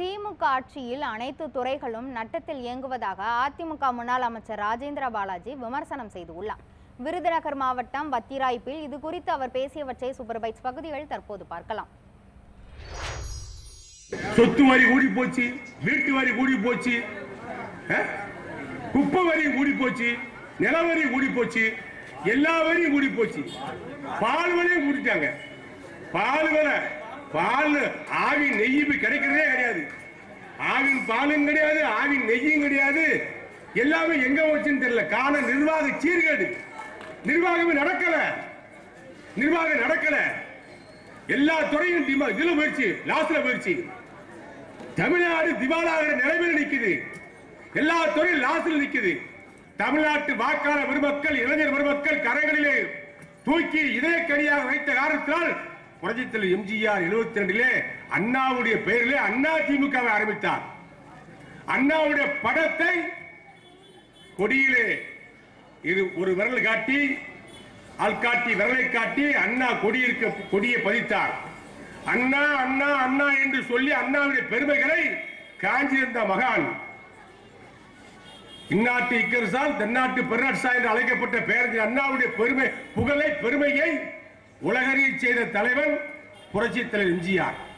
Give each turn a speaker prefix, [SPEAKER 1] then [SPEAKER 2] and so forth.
[SPEAKER 1] திமுக ஆட்சியில் அனைத்து துறைகளும் நட்டத்தில் இயங்குவதாக அதிமுக முன்னாள் அமைச்சர் ராஜேந்திர பாலாஜி விமர்சனம் செய்துள்ளார் விருதுநகர் மாவட்டம் வத்திராய்ப்பில் இது குறித்து அவர் பேசியவற்றை சூப்பர்பைட்ஸ் பகுதிகள் தற்போது பார்க்கலாம்
[SPEAKER 2] சொத்து வரி கூடி போச்சு வீட்டு வரி கூடி போச்சு அஹ்? குப்பை வரி கூடி போச்சு நில வரி கூடி போச்சு எல்லா வரியும் கூடி போச்சு பால் விலையும் கூட்டிட்டாங்க பால் விலை பால் ஆவின் நெய் இப்ப கிடைக்கிறதே கிடையாது ஆவின் பாலும் கிடையாது ஆவின் நெய்யும் கிடையாது எல்லாமே எங்க வச்சுன்னு தெரியல காரணம் நிர்வாக சீர்கேடு நிர்வாகமே நடக்கல நிர்வாகம் நடக்கல எல்லா துறையும் டிமா- இதுல போயிடுச்சு லாஸ்ல போயிடுச்சு தமிழ்நாடு திவாலாகிற நிலைமையில் நிக்குது எல்லா துறையும் லாஸ்ல நிக்குது தமிழ்நாட்டு வாக்காளர் பெருமக்கள் இளைஞர் பெருமக்கள் கரங்களிலே தூக்கி இதயக்கடியாக வைத்த காரணத்தினால் புரட்சித்தல் எம்ஜிஆர் 72 ரெண்டிலே அண்ணாவுடைய பெயரிலே அண்ணா திமுகவை ஆரம்பித்தார் அண்ணாவுடைய படத்தை கொடியிலே இது ஒரு விரல் காட்டி ஆள்காட்டி விரலை காட்டி அண்ணா கொடியிருக்க கொடியை பதித்தார் அண்ணா அண்ணா அண்ணா என்று சொல்லி அண்ணாவுடைய பெருமைகளை காஞ்சியிருந்த மகான் இந்நாட்டு இக்கரசால் தென்னாட்டு பெருநாட்சா என்று அழைக்கப்பட்ட பேரறிஞர் அண்ணாவுடைய பெருமை புகழை பெருமையை உலகறிய செய்த தலைவன் புரட்சித் தலைவர் எம்ஜிஆர்